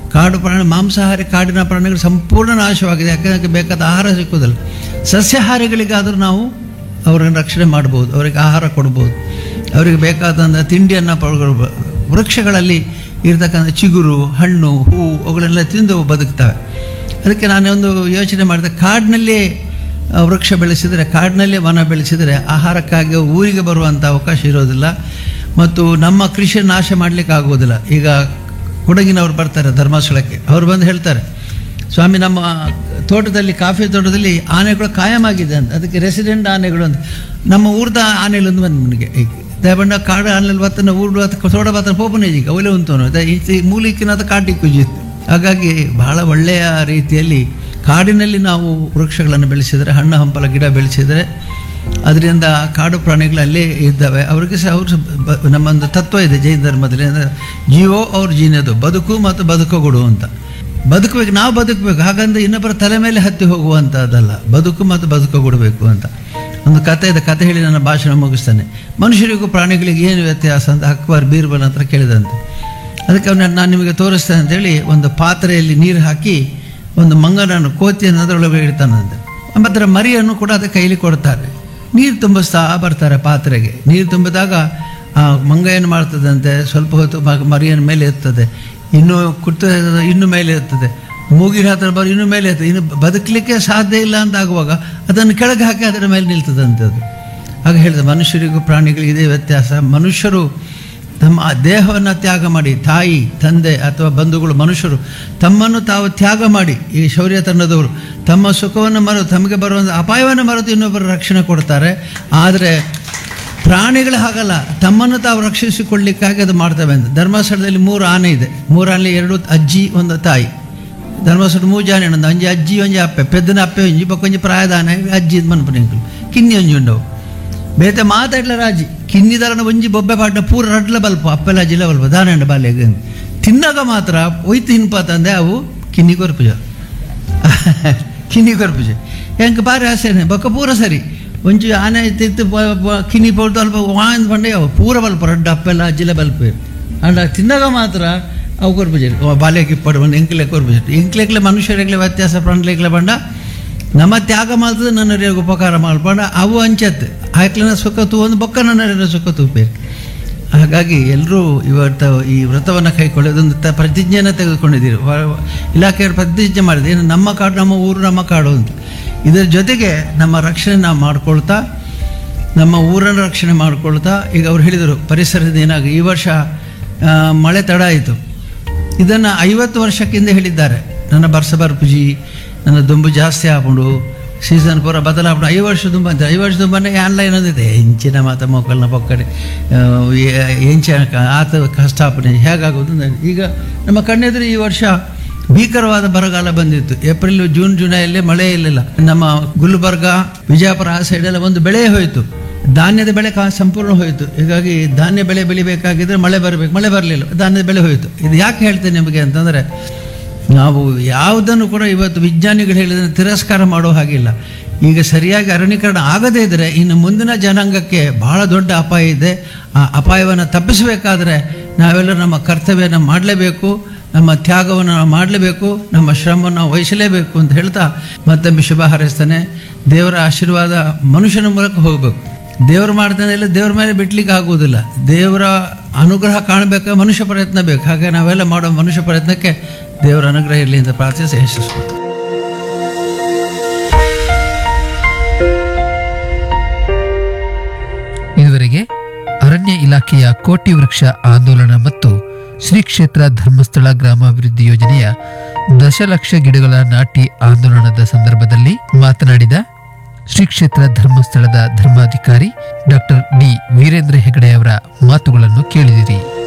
ಕಾಡು ಪ್ರಾಣಿ ಮಾಂಸಾಹಾರಿ ಕಾಡಿನ ಪ್ರಾಣಿಗಳು ಸಂಪೂರ್ಣ ನಾಶವಾಗಿದೆ ಯಾಕಂದ್ರೆ ಅದಕ್ಕೆ ಬೇಕಾದ ಆಹಾರ ಸಿಕ್ಕುವುದಿಲ್ಲ ಸಸ್ಯಾಹಾರಿಗಳಿಗಾದರೂ ನಾವು ಅವರನ್ನು ರಕ್ಷಣೆ ಮಾಡ್ಬೋದು ಅವರಿಗೆ ಆಹಾರ ಕೊಡ್ಬೋದು ಅವರಿಗೆ ಬೇಕಾದಂಥ ತಿಂಡಿಯನ್ನು ಪಡ್ಕೊಳ್ಬೋದು ವೃಕ್ಷಗಳಲ್ಲಿ ಇರತಕ್ಕಂಥ ಚಿಗುರು ಹಣ್ಣು ಹೂವು ಅವುಗಳೆಲ್ಲ ತಿಂದು ಬದುಕ್ತವೆ ಅದಕ್ಕೆ ನಾನೊಂದು ಯೋಚನೆ ಮಾಡಿದೆ ಕಾಡಿನಲ್ಲಿ ಆ, ವೃಕ್ಷ ಬೆಳೆಸಿದರೆ ಕಾಡಿನಲ್ಲಿ ವನ ಬೆಳೆಸಿದರೆ ಆಹಾರಕ್ಕಾಗಿ ಊರಿಗೆ ಬರುವಂಥ ಅವಕಾಶ ಇರೋದಿಲ್ಲ ಮತ್ತು ನಮ್ಮ ಕೃಷಿ ನಾಶ ಮಾಡಲಿಕ್ಕೆ ಆಗೋದಿಲ್ಲ ಈಗ ಕೊಡಗಿನವ್ರು ಬರ್ತಾರೆ ಧರ್ಮಸ್ಥಳಕ್ಕೆ ಅವ್ರು ಬಂದು ಹೇಳ್ತಾರೆ ಸ್ವಾಮಿ ನಮ್ಮ ತೋಟದಲ್ಲಿ ಕಾಫಿ ತೋಟದಲ್ಲಿ ಆನೆಗಳು ಕಾಯಮಾಗಿದೆ ಅಂತ ಅದಕ್ಕೆ ರೆಸಿಡೆಂಟ್ ಆನೆಗಳು ಅಂತ ನಮ್ಮ ಊರ್ದ ಆನೆಗಳೊಂದು ಬಂದು ನನಗೆ ದಯಬಂಡ ಕಾಡು ಆನೆಲ್ ಬತ್ತನ ಊರ್ಡು ಅಥವಾ ತೋಟ ಬತ್ತನ ಪೋಪನೇಜಿಗೆ ಅವಲೇ ಉಂಟು ಮೂಲಿಕ್ಕಿನ ಅದು ಕಾಟಿಗೆ ಕುಜಿತ್ತು ಹಾಗಾಗಿ ಬಹಳ ಒಳ್ಳೆಯ ರೀತಿಯಲ್ಲಿ ಕಾಡಿನಲ್ಲಿ ನಾವು ವೃಕ್ಷಗಳನ್ನು ಬೆಳೆಸಿದರೆ ಹಣ್ಣು ಹಂಪಲ ಗಿಡ ಬೆಳೆಸಿದರೆ ಅದರಿಂದ ಕಾಡು ಪ್ರಾಣಿಗಳು ಅಲ್ಲೇ ಇದ್ದಾವೆ ಅವರಿಗೆ ಸಹ ಅವರು ಸಹ ಬ- ನಮ್ಮೊಂದು ತತ್ವ ಇದೆ ಜೈನ ಧರ್ಮದಲ್ಲಿ ಅಂದರೆ ಜೀವೋ ಅವ್ರ ಜೀನದು ಬದುಕು ಮತ್ತು ಬದುಕುಗೊಡು ಅಂತ ಬದುಕಬೇಕು ನಾವು ಬದುಕಬೇಕು ಹಾಗಂದ್ರೆ ಇನ್ನೊಬ್ಬರ ತಲೆ ಮೇಲೆ ಹತ್ತಿ ಹೋಗುವಂಥದ್ದಲ್ಲ ಬದುಕು ಮತ್ತು ಬದುಕುಗೊಡಬೇಕು ಅಂತ ಒಂದು ಕತೆ ಇದೆ ಕತೆ ಹೇಳಿ ನನ್ನ ಭಾಷಣ ಮುಗಿಸ್ತಾನೆ ಮನುಷ್ಯರಿಗೂ ಪ್ರಾಣಿಗಳಿಗೆ ಏನು ವ್ಯತ್ಯಾಸ ಅಂತ ಅಕ್ಬರ್ ಬೀರ್ಬಲ್ ಹತ್ರ ಕೇಳಿದಂತೆ ಅದಕ್ಕೆ ಅವನ ನಾನು ನಿಮಗೆ ತೋರಿಸ್ತೇನೆ ಅಂತೇಳಿ ಒಂದು ಪಾತ್ರೆಯಲ್ಲಿ ನೀರು ಹಾಕಿ ಒಂದು ಮಂಗನನ್ನು ಕೋತಿಯನ್ನು ಅದರೊಳಗೆ ಇಡ್ತಾನಂತೆ ಮತ್ತು ಅದರ ಮರಿಯನ್ನು ಕೂಡ ಅದಕ್ಕೆ ಕೈಲಿ ಕೊಡ್ತಾರೆ ನೀರು ತುಂಬಿಸ್ತಾ ಬರ್ತಾರೆ ಪಾತ್ರೆಗೆ ನೀರು ತುಂಬಿದಾಗ ಆ ಮಂಗ ಏನು ಮಾಡ್ತದಂತೆ ಸ್ವಲ್ಪ ಹೊತ್ತು ಮ- ಮರಿಯನ್ನು ಮೇಲೆ ಎತ್ತದೆ ಇನ್ನು ಕುಟ್ಟ ಇನ್ನು ಮೇಲೆ ಎತ್ತದೆ ಮೂಗಿನ ಹತ್ರ ಬರೋ ಇನ್ನು ಮೇಲೆ ಎತ್ತದೆ ಇನ್ನು ಬದುಕಲಿಕ್ಕೆ ಸಾಧ್ಯ ಇಲ್ಲ ಅಂತ ಆಗುವಾಗ ಅದನ್ನು ಕೆಳಗೆ ಹಾಕಿ ಅದರ ಮೇಲೆ ನಿಲ್ತದಂತೆ ಅದು ಆಗ ಹೇಳಿದೆ ಮನುಷ್ಯರಿಗೂ ಪ್ರಾಣಿಗಳಿಗೂ ಇದೇ ವ್ಯತ್ಯಾಸ ಮನುಷ್ಯರು ತಮ್ಮ ದೇಹವನ್ನು ತ್ಯಾಗ ಮಾಡಿ ತಾಯಿ ತಂದೆ ಅಥವಾ ಬಂಧುಗಳು ಮನುಷ್ಯರು ತಮ್ಮನ್ನು ತಾವು ತ್ಯಾಗ ಮಾಡಿ ಈ ಶೌರ್ಯ ತಂಡದವರು ತಮ್ಮ ಸುಖವನ್ನು ಮರೆತು ತಮಗೆ ಬರುವಂಥ ಅಪಾಯವನ್ನು ಮರೆತು ಇನ್ನೊಬ್ಬರ ರಕ್ಷಣೆ ಕೊಡ್ತಾರೆ ಆದರೆ ಪ್ರಾಣಿಗಳು ಹಾಗಲ್ಲ ತಮ್ಮನ್ನು ತಾವು ರಕ್ಷಿಸಿಕೊಳ್ಳಿಕ್ಕಾಗಿ ಅದು ಮಾಡ್ತವೆ ಅಂತ ಧರ್ಮಸ್ಥಳದಲ್ಲಿ ಮೂರು ಆನೆ ಇದೆ ಮೂರು ಆನೆ ಎರಡು ಅಜ್ಜಿ ಒಂದು ತಾಯಿ ಧರ್ಮಸ್ಥಳ ಮೂರು ಜಾನೆ ಒಂದು ಅಂಜಿ ಅಜ್ಜಿ ಒಂಜಿ ಅಪ್ಪೆ ಪೆದ್ದನ ಅಪ್ಪೆ ಒಂಜಿ ಬಕ್ಕೊಂಜಿ ಪ್ರಾಯದ ಆನೆ ಅಜ್ಜಿ ಮನ್ಪನಿಂಕಲು ಕಿನ್ನಿ ಒಂಜಿ ಉಂಡವು ಬೇತೆ ಮಾತಾಡ್ಲ ರಾಜಿ ಕಿನ್ನಿದರನ ಒಂಜಿ ಬೊಬ್ಬೆ ಪಾಟ್ನ ಪೂರ ರಡ್ಲ ಬಲ್ಪ ಅಪ್ಪೆಲ್ಲ ಜಿಲ್ಲ ಬಲ್ಪ ದಾನಂಡ ಬಾಲ್ಯಗೆ ತಿನ್ನಾಗ ಮಾತ್ರ ಒಯ್ತು ಹಿಂಪಾತಂದೆ ಅವು ಕಿನ್ನಿ ಕೊರ್ಪುಜ ಕಿನ್ನಿ ಕೊರ್ಪುಜ ಹೆಂಗೆ ಬಾರಿ ಆಸೆನೆ ಬೊಕ್ಕ ಪೂರ ಸರಿ ಒಂಚು ಆನೆ ತಿತ್ತು ಬ- ಬ- ಕಿನ್ನಿ ಪೋಡ್ದು ಅಲ್ಪ ವಾಂದ್ ಬಂಡೆ ಅವು ಪೂರ ಬಲ್ಪ ರಡ್ಡ ಅಪ್ಪೆಲ್ಲ ಜಿಲ್ಲ ಬಲ್ಪೆ ಅಂಡ ತಿನ್ನಾಗ ಮಾತ್ರ ಅವು ಕೊರ್ಪುಜ ಬಾಲ್ಯಕ್ಕೆ ಇಪ್ಪಡು ಬಂದು ಎಂಕ್ಲೆ ಕೊರ್ಪುಜ ಎಂಕ್ಲೆಕ್ಲೆ ಮನುಷ್ಯರೆಗ್ಲೆ ವ್ಯತ್ಯಾಸ ಪ್ರಾಣಿಲೆಗ್ಲೆ ಬಂಡ ನಮ್ಮ ತ್ಯಾಗ ಮಾಡ್ತದೆ ನನ್ನ ಉಪಕಾರ ಮಾಡ್ಕೊಂಡ ಅವು ಅಂಚತ್ತೆ ಆಯ್ಕ್ಲನ ಸುಖ ತೂ ಒಂದು ಬೊಕ್ಕ ನನ್ನ ಸುಖ ತೂಪೇರು ಹಾಗಾಗಿ ಎಲ್ಲರೂ ಇವತ್ತು ಈ ವ್ರತವನ್ನು ಕೈಕೊಳ್ಳೋದೊಂದು ತ ಪ್ರತಿಜ್ಞೆಯನ್ನು ತೆಗೆದುಕೊಂಡಿದ್ದೀರಿ ವ- ಇಲಾಖೆಯವರು ಪ್ರತಿಜ್ಞೆ ಮಾಡಿದೆ ಏನು ನಮ್ಮ ಕಾಡು ನಮ್ಮ ಊರು ನಮ್ಮ ಕಾಡು ಅಂತ ಇದರ ಜೊತೆಗೆ ನಮ್ಮ ರಕ್ಷಣೆ ನಾವು ಮಾಡ್ಕೊಳ್ತಾ ನಮ್ಮ ಊರನ್ನು ರಕ್ಷಣೆ ಮಾಡ್ಕೊಳ್ತಾ ಈಗ ಅವ್ರು ಹೇಳಿದರು ಪರಿಸರದ ಏನಾಗಿ ಈ ವರ್ಷ ಆ, ಮಳೆ ತಡ ಆಯಿತು ಇದನ್ನು ಐವತ್ತು ವರ್ಷಕ್ಕಿಂತ ಹೇಳಿದ್ದಾರೆ ನನ್ನ ಬರ್ಸ ಬರ್ಪುಜಿ ನನ್ನ ದುಂಬು ಜಾಸ್ತಿ ಹಾಕೊಂಡು ಸೀಸನ್ ಪೂರ ಬದಲಾವಣೆ ಐದು ವರ್ಷ ತುಂಬ ಅಂತ ಐದು ವರ್ಷ ತುಂಬನೇ ಆನ್ಲೈನ್ ಅಂದಿದೆ ಹೆಂಚಿನ ಮಾತ ಮೊಕ್ಕಲ್ನ ಪೊಕ್ಕಡೆ ಹೆಂಚ ಆತ ಕಷ್ಟಾಪಣೆ ಹೇಗಾಗೋದು ಅಂತ. ಈಗ ನಮ್ಮ ಕಣ್ಣೆದುರು ಈ ವರ್ಷ ಭೀಕರವಾದ ಬರಗಾಲ ಬಂದಿತ್ತು ಏಪ್ರಿಲ್ ಜೂನ್ ಜುಲೈಯಲ್ಲಿ ಮಳೆ ಇರಲಿಲ್ಲ ನಮ್ಮ ಗುಲ್ಬರ್ಗ ವಿಜಯಪುರ ಆ ಸೈಡೆಲ್ಲ ಒಂದು ಬೆಳೆ ಹೋಯಿತು ಧಾನ್ಯದ ಬೆಳೆ ಕಾ ಸಂಪೂರ್ಣ ಹೋಯಿತು ಹೀಗಾಗಿ ಧಾನ್ಯ ಬೆಳೆ ಬೆಳಿಬೇಕಾಗಿದ್ರೆ ಮಳೆ ಬರಬೇಕು ಮಳೆ ಬರಲಿಲ್ಲ ಧಾನ್ಯದ ಬೆಳೆ ಹೋಯಿತು ಇದು ಯಾಕೆ ಹೇಳ್ತೇನೆ ನಿಮಗೆ ಅಂತಂದರೆ ನಾವು ಯಾವುದನ್ನು ಕೂಡ ಇವತ್ತು ವಿಜ್ಞಾನಿಗಳು ಹೇಳಿದ್ರೆ ತಿರಸ್ಕಾರ ಮಾಡೋ ಹಾಗಿಲ್ಲ ಈಗ ಸರಿಯಾಗಿ ಅರಣ್ಯೀಕರಣ ಆಗದೇ ಇದ್ದರೆ ಇನ್ನು ಮುಂದಿನ ಜನಾಂಗಕ್ಕೆ ಬಹಳ ದೊಡ್ಡ ಅಪಾಯ ಇದೆ ಆ ಅಪಾಯವನ್ನು ತಪ್ಪಿಸಬೇಕಾದ್ರೆ ನಾವೆಲ್ಲರೂ ನಮ್ಮ ಕರ್ತವ್ಯನ ಮಾಡಲೇಬೇಕು ನಮ್ಮ ತ್ಯಾಗವನ್ನು ನಾವು ಮಾಡಲೇಬೇಕು ನಮ್ಮ ಶ್ರಮವನ್ನು ನಾವು ವಹಿಸಲೇಬೇಕು ಅಂತ ಹೇಳ್ತಾ ಮತ್ತೊಮ್ಮೆ ಶುಭ ಹಾರೈಸ್ತಾನೆ ದೇವರ ಆಶೀರ್ವಾದ ಮನುಷ್ಯನ ಮೂಲಕ ಹೋಗಬೇಕು ದೇವರು ಮಾಡ್ತಾನೆ ಇಲ್ಲ ದೇವ್ರ ಮೇಲೆ ಬಿಡ್ಲಿಕ್ಕೆ ಆಗುವುದಿಲ್ಲ ದೇವರ ಅನುಗ್ರಹ ಕಾಣಬೇಕು ಮನುಷ್ಯ ಪ್ರಯತ್ನ ಬೇಕು ಹಾಗೆ ನಾವೆಲ್ಲ ಮಾಡೋ ಮನುಷ್ಯ ಪ್ರಯತ್ನಕ್ಕೆ ದೇವರ ಅನುಗ್ರಹ ಇರಲಿ ಅಂತ ಪ್ರಾರ್ಥಿಸಿ ಯಶಸ್ಸು ಇದುವರೆಗೆ ಅರಣ್ಯ ಇಲಾಖೆಯ ಕೋಟಿ ವೃಕ್ಷ ಆಂದೋಲನ ಮತ್ತು ಶ್ರೀ ಕ್ಷೇತ್ರ ಧರ್ಮಸ್ಥಳ ಗ್ರಾಮಾಭಿವೃದ್ಧಿ ಯೋಜನೆಯ ದಶಲಕ್ಷ ಗಿಡಗಳ ನಾಟಿ ಆಂದೋಲನದ ಸಂದರ್ಭದಲ್ಲಿ ಮಾತನಾಡಿದ ಶ್ರೀ ಕ್ಷೇತ್ರ ಧರ್ಮಸ್ಥಳದ ಧರ್ಮಾಧಿಕಾರಿ ಡಾಕ್ಟರ್ ಡಿ ವೀರೇಂದ್ರ ಹೆಗಡೆ ಅವರ ಮಾತುಗಳನ್ನು ಕೇಳಿದಿರಿ